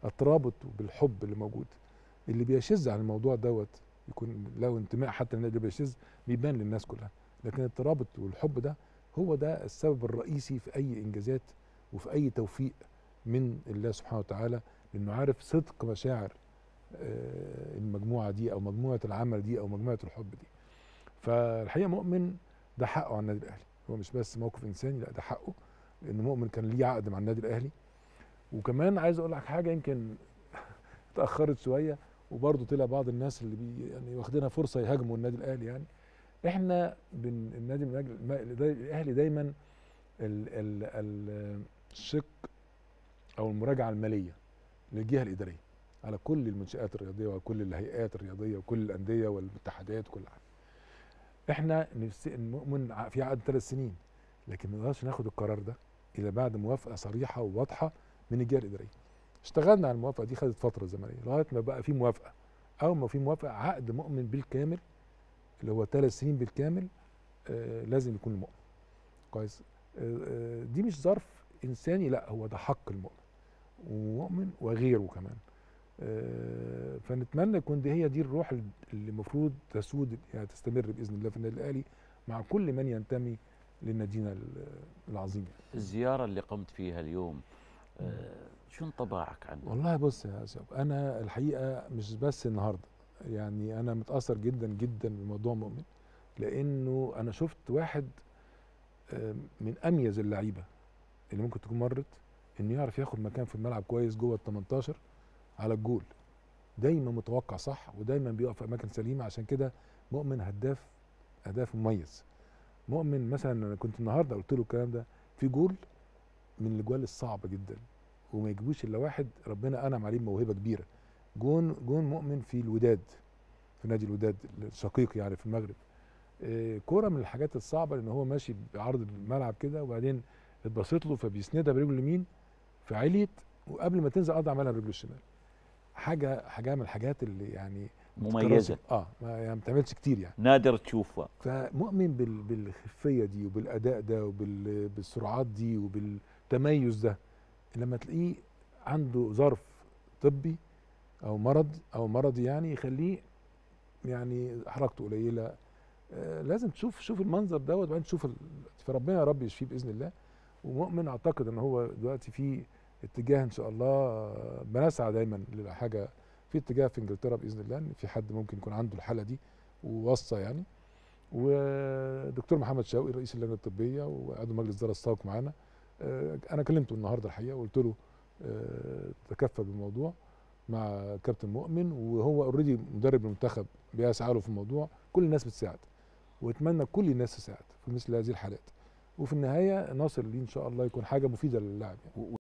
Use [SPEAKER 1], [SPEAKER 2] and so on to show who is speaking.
[SPEAKER 1] الترابط بالحب اللي موجود اللي بيشذ عن الموضوع دوت يكون له انتماء حتى النادي اللي بيشذ بيبان للناس كلها لكن الترابط والحب ده هو ده السبب الرئيسي في اي انجازات وفي اي توفيق من الله سبحانه وتعالى لانه عارف صدق مشاعر آه، المجموعه دي او مجموعه العمل دي او مجموعه الحب دي فالحقيقه مؤمن ده حقه على النادي الاهلي هو مش بس موقف انساني لا ده حقه لان مؤمن كان ليه عقد مع النادي الاهلي وكمان عايز اقول لك حاجه يمكن اتاخرت شويه وبرضه طلع بعض الناس اللي بي يعني واخدينها فرصه يهاجموا النادي الاهلي يعني احنا بن النادي الأهلي- الاهلي دايما ال ال ال الشق او المراجعه الماليه للجهه الاداريه على كل المنشات الرياضيه وكل الهيئات الرياضيه وكل الانديه والاتحادات وكل حاجه احنا نفس نؤمن ع- في عقد ثلاث سنين لكن ما نقدرش ناخد القرار ده الا بعد موافقه صريحه وواضحه من الجهه الاداريه اشتغلنا على الموافقه دي خدت فتره زمنيه لغايه ما بقى في موافقه اول ما في موافقه عقد مؤمن بالكامل اللي هو ثلاث سنين بالكامل آه لازم يكون المؤمن كويس آه آه دي مش ظرف انساني لا هو ده حق المؤمن ومؤمن وغيره كمان آه فنتمنى يكون دي هي دي الروح اللي المفروض تسود يعني تستمر باذن الله في النادي الاهلي مع كل من ينتمي لنادينا ال- العظيم يعني.
[SPEAKER 2] الزياره اللي قمت فيها اليوم آه، شو انطباعك عنه؟
[SPEAKER 1] والله بص يا شباب انا الحقيقه مش بس النهارده يعني انا متاثر جدا جدا بموضوع مؤمن لانه انا شفت واحد آه، من اميز اللعيبه اللي ممكن تكون مرت انه يعرف ياخد مكان في الملعب كويس جوه ال 18 على الجول دايما متوقع صح ودايما بيقف في اماكن سليمه عشان كده مؤمن هداف هداف مميز مؤمن مثلا انا كنت النهارده قلت له الكلام ده في جول من الاجوال الصعبه جدا وما يجيبوش الا واحد ربنا انعم عليه بموهبه كبيره جون جون مؤمن في الوداد في نادي الوداد الشقيق يعني في المغرب آه، كوره من الحاجات الصعبه لان هو ماشي بعرض الملعب كده وبعدين اتبسط له فبيسندها برجله اليمين فعليت وقبل ما تنزل قضى عملها برجله الشمال حاجه حاجه من الحاجات اللي يعني
[SPEAKER 2] مميزه
[SPEAKER 1] اه ما يعني ما بتعملش كتير يعني
[SPEAKER 2] نادر تشوفها
[SPEAKER 1] فمؤمن بال بالخفيه دي وبالاداء ده وبالسرعات دي وبالتميز ده لما تلاقيه عنده ظرف طبي او مرض او مرضي يعني يخليه يعني حركته قليله آه لازم تشوف شوف المنظر دوت وبعدين تشوف ال- فربنا يا رب يشفيه باذن الله ومؤمن اعتقد ان هو دلوقتي في اتجاه ان شاء الله آه، بنسعى دايما لحاجه في اتجاه في انجلترا باذن الله ان في حد ممكن يكون عنده الحاله دي ووصى يعني ودكتور محمد شوقي رئيس اللجنه الطبيه وعضو مجلس اداره السابق معانا آه، انا كلمته النهارده الحقيقه وقلت له آه، تكفل بالموضوع مع كابتن مؤمن وهو اوريدي مدرب المنتخب بيسعى له في الموضوع كل الناس بتساعد واتمنى كل الناس تساعد في مثل هذه الحالات وفي النهايه نصل ليه ان شاء الله يكون حاجه مفيده للاعب يعني.